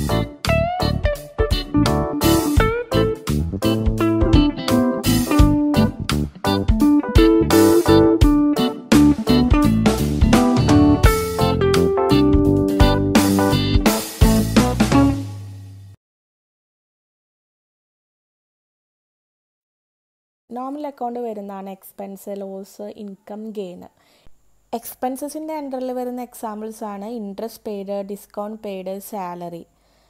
normal account വരുന്നതാണ് expense loss income gain എക്സ്പെൻസസിൻ്റെ അണ്ടറിൽ വരുന്ന എക്സാമ്പിൾസ് ആണ് interest paid discount paid salary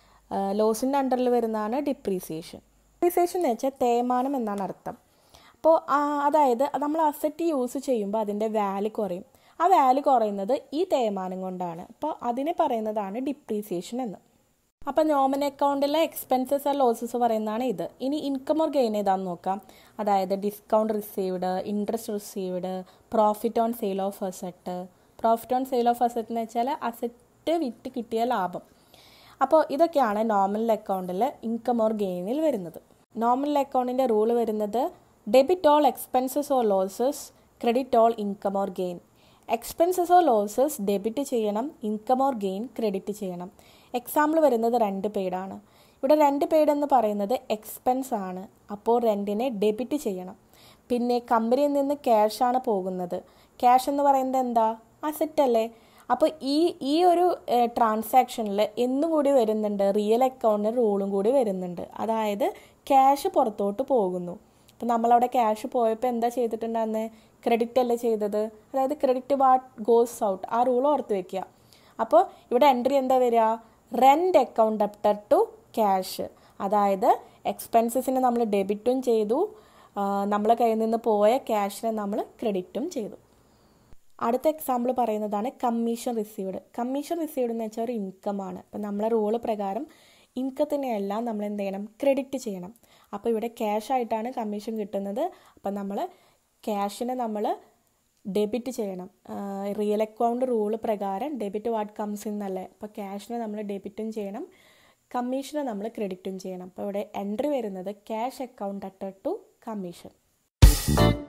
ലോസിൻ്റെ അണ്ടറിൽ വരുന്നതാണ് ഡിപ്രീസിയേഷൻ ഡിപ്രീസിയേഷൻ എന്ന് വെച്ചാൽ തേയ്മാനം എന്നാണ് അർത്ഥം അപ്പോൾ അതായത് നമ്മൾ അസറ്റ് യൂസ് ചെയ്യുമ്പോൾ അതിൻ്റെ വാല്യൂ കുറയും ആ വാല്യൂ കുറയുന്നത് ഈ തേയ്മാനം കൊണ്ടാണ് അപ്പോൾ അതിനെ പറയുന്നതാണ് ഡിപ്രീസിയേഷൻ എന്ന് അപ്പോൾ നോമൻ അക്കൗണ്ടിലെ എക്സ്പെൻസസ് ആൻഡ് ലോസസ് പറയുന്നതാണ് ഇത് ഇനി ഇൻകം ഓർ ഗെയിൻ ഏതാണെന്ന് നോക്കാം അതായത് discount received interest received profit on sale of asset profit on sale of asset എന്ന് വെച്ചാൽ അസറ്റ് വിറ്റ് കിട്ടിയ ലാഭം അപ്പോൾ ഇതൊക്കെയാണ് നോർമൽ അക്കൗണ്ടിൽ ഇൻകം ഓർ ഗെയിനിൽ വരുന്നത് നോർമൽ അക്കൗണ്ടിൻ്റെ റൂൾ വരുന്നത് debit all expenses or losses credit all income or gain expenses or losses debit ചെയ്യണം ഇൻകം ഓർ ഗെയിൻ ക്രെഡിറ്റ് ചെയ്യണം എക്സാമ്പിൾ വരുന്നത് രണ്ട് പെയ്ഡാണ് ഇവിടെ രണ്ട് പെയ്ഡ് എന്ന് പറയുന്നത് എക്സ്പെൻസ് ആണ് അപ്പോൾ രണ്ടിനെ ഡെബിറ്റ് ചെയ്യണം പിന്നെ കമ്പനിയിൽ നിന്ന് ക്യാഷാണ് പോകുന്നത് ക്യാഷ് എന്ന് പറയുന്നത് എന്താ അസറ്റ് അല്ലേ അപ്പോൾ ഈ ഈ ഒരു ട്രാൻസാക്ഷനിൽ എന്നും കൂടി വരുന്നുണ്ട് റിയൽ അക്കൗണ്ടിന് റൂളും കൂടി വരുന്നുണ്ട് അതായത് ക്യാഷ് പുറത്തോട്ട് പോകുന്നു അപ്പോൾ നമ്മളവിടെ ക്യാഷ് പോയപ്പോൾ എന്താ ചെയ്തിട്ടുണ്ടായിരുന്നത് ക്രെഡിറ്റ് അല്ലേ ചെയ്തത് അതായത് ക്രെഡിറ്റ് വാട്ട് ഗോസ് ഔട്ട് ആ റൂൾ ഓർത്ത് വെക്കുക അപ്പോൾ ഇവിടെ എൻട്രി എന്താ വരിക rent account after to cash അതായത് എക്സ്പെൻസസിന് നമ്മൾ ഡെബിറ്റും ചെയ്തു നമ്മളെ കയ്യിൽ നിന്ന് പോയ ക്യാഷിനെ നമ്മൾ ക്രെഡിറ്റും ചെയ്തു അടുത്ത എക്സാമ്പിൾ പറയുന്നതാണ് കമ്മീഷൻ റിസീവ്ഡ് കമ്മീഷൻ റിസീവ്ഡ് എന്ന് വെച്ചാൽ ഒരു ഇൻകം ആണ് അപ്പം നമ്മളെ റൂള് പ്രകാരം ഇൻകത്തിനെയെല്ലാം നമ്മൾ എന്ത് ചെയ്യണം ക്രെഡിറ്റ് ചെയ്യണം അപ്പോൾ ഇവിടെ ക്യാഷ് ആയിട്ടാണ് കമ്മീഷൻ കിട്ടുന്നത് അപ്പം നമ്മൾ ക്യാഷിനെ നമ്മൾ ഡെബിറ്റ് ചെയ്യണം റിയൽ അക്കൗണ്ട് റൂള് പ്രകാരം ഡെബിറ്റ് വാട്ട് കംസ് എന്നല്ലേ അപ്പോൾ ക്യാഷിനെ നമ്മൾ ഡെബിറ്റും ചെയ്യണം കമ്മീഷനെ നമ്മൾ ക്രെഡിറ്റും ചെയ്യണം അപ്പോൾ ഇവിടെ എൻട്രി വരുന്നത് cash account after to commission